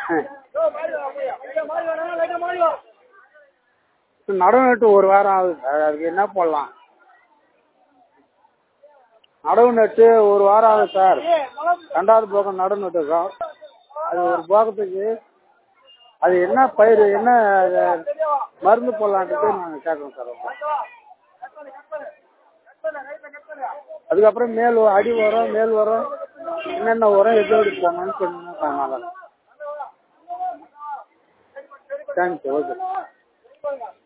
நடவு நட்டு ஒரு வாரம் ஆகுது சார் அதுக்கு என்ன போடலாம் நடவு நட்டு ஒரு வாரம் ஆகுது சார் ரெண்டாவது போகம் நடவு நட்டுருக்கோம் அது ஒரு போகத்துக்கு அது என்ன பயிர் என்ன அது மருந்து போடலான்ட்டு நாங்கள் கேட்குறோம் சார் அதுக்கப்புறம் மேல் உ- அடி உரம் மேல் உரம் என்னென்ன உரம் எது எது போடணும்னு சொன்னீங்கன்னா நல்லா தேங்க்ஸ் ஓகே